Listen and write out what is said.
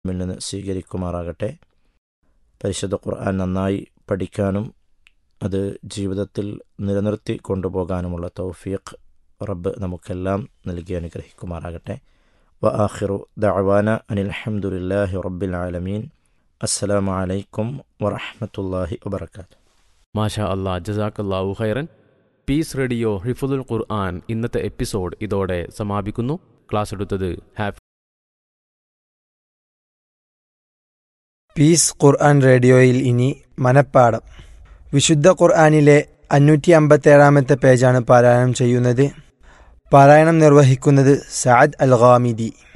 നമ്മിൽ നിന്ന് സ്വീകരിക്കുമാറാകട്ടെ പരിശുദ്ധ ഖുർആൻ നന്നായി പഠിക്കാനും അത് ജീവിതത്തിൽ നിലനിർത്തി കൊണ്ടുപോകാനുമുള്ള തൗഫീഖ് റബ്ബ് നമുക്കെല്ലാം നൽകി അനുഗ്രഹിക്കുമാറാകട്ടെ വ ആഖിറു ദഅവാന അനിൽ ഹംദുലില്ലാഹി റബ്ബിൽ ആലമീൻ അസ്സലാമു അലൈക്കും വറഹ്മത്തുള്ളാഹി വബർക്കാത്തു മാഷാ അല്ലാ ജസാക്കല്ലാഹു ഖൈറൻ പീസ് റേഡിയോ ഹിഫുദുൽ ഖുർആൻ ഇന്നത്തെ എപ്പിസോഡ് ഇതോടെ സമാപിക്കുന്നു ക്ലാസ് എടുത്തത് ഹാഫ് പീസ് ഖുർആൻ റേഡിയോയിൽ ഇനി മനപ്പാടം വിശുദ്ധ ഖുർആനിലെ അഞ്ഞൂറ്റി അമ്പത്തേഴാമത്തെ പേജാണ് പാരായണം ചെയ്യുന്നത് പാരായണം നിർവഹിക്കുന്നത് സഅദ് അൽ ഖാമിദി